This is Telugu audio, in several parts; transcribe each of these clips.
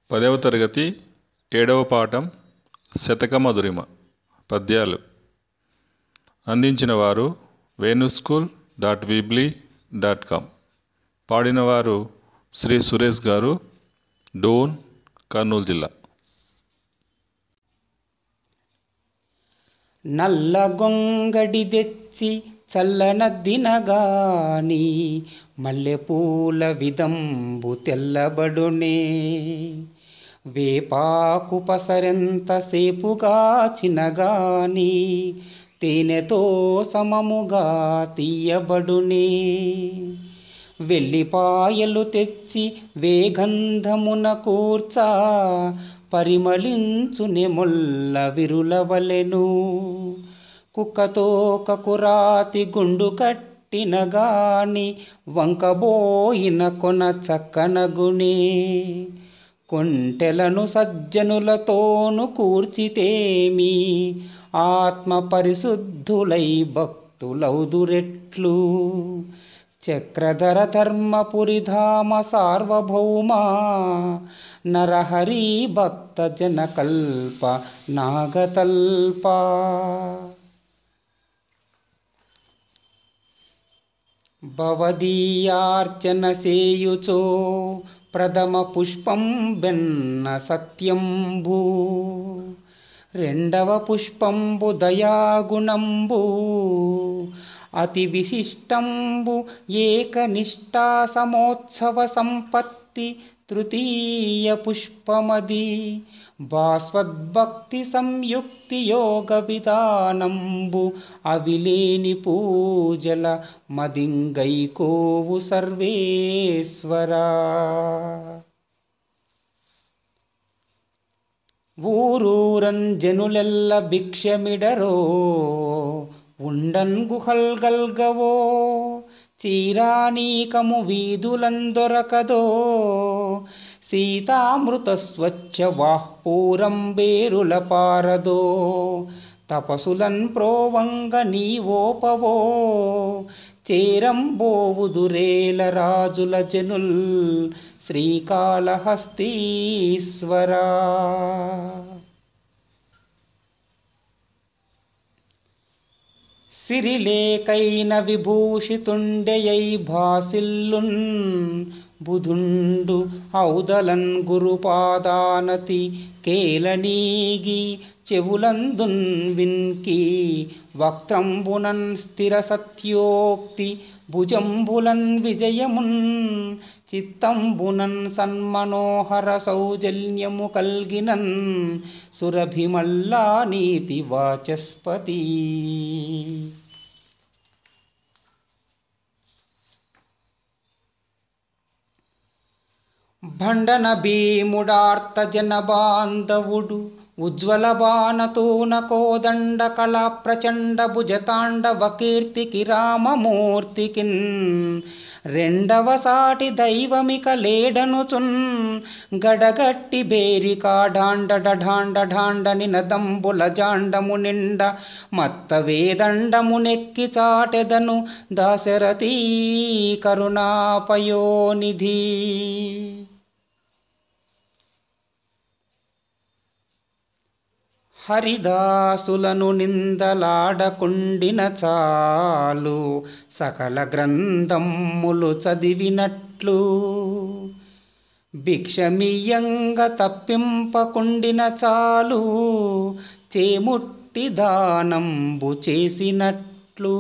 పదవ తరగతి ఏడవ పాఠం శతకమధురిమ పద్యాలు అందించిన వారు Venu school dot weebly dot com పాడినవారు శ్రీ సురేష్ గారు డోన్ కర్నూలు జిల్లా నల్ల గొంగడి తెచ్చి చల్లనద్దినగాని మల్లెపూల విదంబు తెల్లబడునే వేపాకు పసరెంత సేపుగా చినగాని తేనెతో సమముగా తీయబడునే వెల్లిపాయలు తెచ్చి వేగంధమున కూర్చా పరిమళించుని మొల్ల విరులవలెను కుక్కతో కకురాతి గుండు కట్టిన గాని వంకబోయిన కొన చక్కనగునే కొంటెలను సజ్జనులతోను కూర్చితేమి ఆత్మ పరిశుద్ధులై భక్తులౌదురెట్లు చక్రధర ధర్మపురిధామ సార్వభౌమా నరహరి భక్త జనకల్ప నాగతల్ప భవదీయార్చన సేయుచో ప్రథమ పుష్పం బెన్న సత్యంబు రెండవ పుష్పంబు దయాగుణంబు అతి విశిష్టంబు ఏకనిష్టా సమోత్సవ సంపత్తి తృతీయ పుష్పమది భాస్వద్భక్తి సంయుక్తి యోగ విధానంబు అవిలేని పూజల మదింగైకోవు సర్వేశ్వరా ఊరూరన్ జనులెల్ల భిక్షమిడరో ఉండన్ గుహల్గల్గవో చీరానీకము వీధులందొరకదో సీతామృత స్వచ్ఛ వాహ్పూరం బేరుల పారదో తపసులన్ ప్రోవంగ నీవోపవో చేరంబోవుదురేల రాజుల జనుల్ శ్రీకాళహస్తీశ్వరా సిరిలేకైన విభూషితుండెయై భాసిల్లున్ బుధుండు ఔదలన్ గురుపాదానతి కేలనీగి చెవులందున్ విన్కి వక్త్రంబునన్ స్థిర సత్యోక్తి భుజంబులన్ విజయమున్ చిత్తంబునన్ సన్మనోహర సౌజన్యము కల్గినన్ సురభిమల్లా నీతి వాచస్పతి భండన భీముడార్త జన బాంధవుడు ఉజ్వల బాణతూన కోదండ కళా ప్రచండ భుజతాండవ కీర్తికి రామమూర్తికిన్ రెండవ సాటి దైవమిక లేడనుచున్ గడగట్టి బేరికా ఢాండ ఢాండ ఢాండ నినదంబుల జాండము నిండ మత్త వేదండము నెక్కి చాటెదను దాశరథీ కరుణాపయోనిధి హరిదాసులను నిందలాడకుండిన చాలు సకల గ్రంథములు చదివినట్లు భిక్షమియంగ తప్పింపకుండిన చాలు చేముట్టి దానంబు చేసినట్లు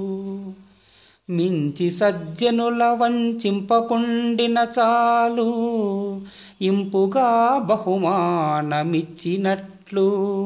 మించి సజ్జనుల వంచింపకుండిన చాలు ఇంపుగా బహుమానమిచ్చినట్లు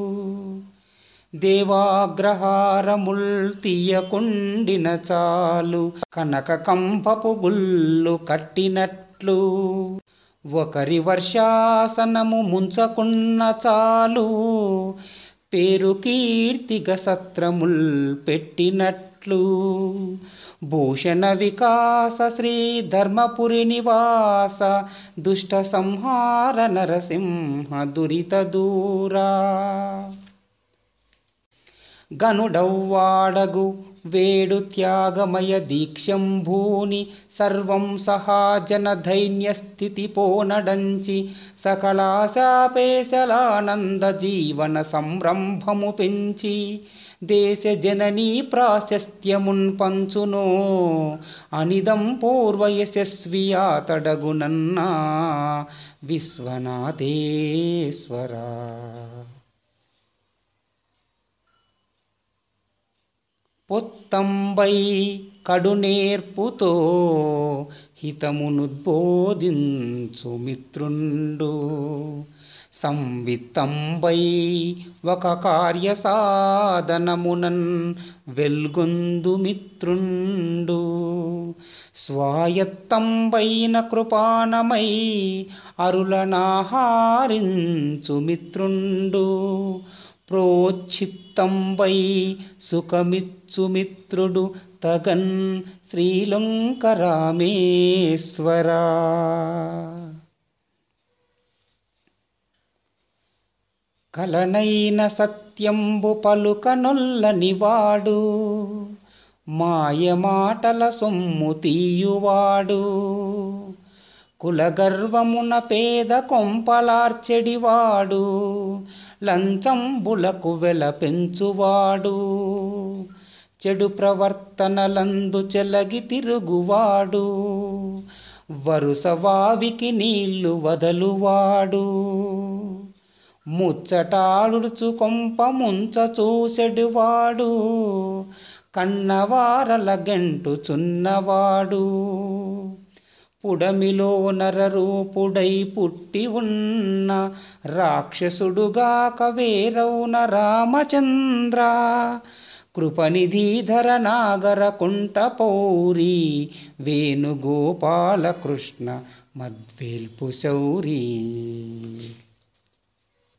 దేవాగ్రహారముల్ తీయకుండిన చాలు కనక కంపపు గుళ్ళు కట్టినట్లు ఒకరి వర్షాసనము ముంచకున్న చాలు పేరు కీర్తిగ సత్రముల్ పెట్టినట్లు భూషణ వికాస శ్రీ ధర్మపురి నివాస దుష్ట సంహార నరసింహ దురిత దూరా గనుడవ్వాడగు వేడు త్యాగమయ దీక్షంభూని సర్వం సహాజన ధైన్య స్థితి పోనడంచి సకలాశాపేశలానంద జీవన సంరంభము పెంచి దేశ జననీ ప్రాశస్త్యమున్ పంచునో అనిదం పూర్వ యశస్వియాతడగునన్నా విశ్వనాథేశ్వరా పొత్తంబై కడునేర్పుతో హితమునుద్బోధించు మిత్రుండు సంవిత్తంబై ఒక కార్య సాధనమునన్ వెల్గొందు మిత్రుండు స్వాయత్తంబైన కృపాణమై అరులనాహారించు మిత్రుండు ప్రోచ్చిత్తంబై సుఖమిచ్చు మిత్రుడు తగన్ శ్రీలంకరామేశ్వరా కలనైన సత్యంబు పలుకనొల్లనివాడు మాయమాటల సొమ్ము తీయువాడు కులగర్వమున పేద కొంపలార్చెడివాడు లంచంబులకు వెల పెంచువాడు చెడు ప్రవర్తనలందు చెలగి తిరుగువాడు వరుస వావికి నీళ్లు వదలువాడు ముచ్చటాడుచు కొంప ముంచ చూసెడువాడు కన్నవారల గెంటుచున్నవాడు పుడమిలో నరరూపుడై పుట్టి ఉన్న రాక్షసుడుగాక వేరౌన రామచంద్ర కృపనిధీధర నాగర కుంట పౌరి వేణుగోపాల కృష్ణ మద్వేల్పు శౌరీ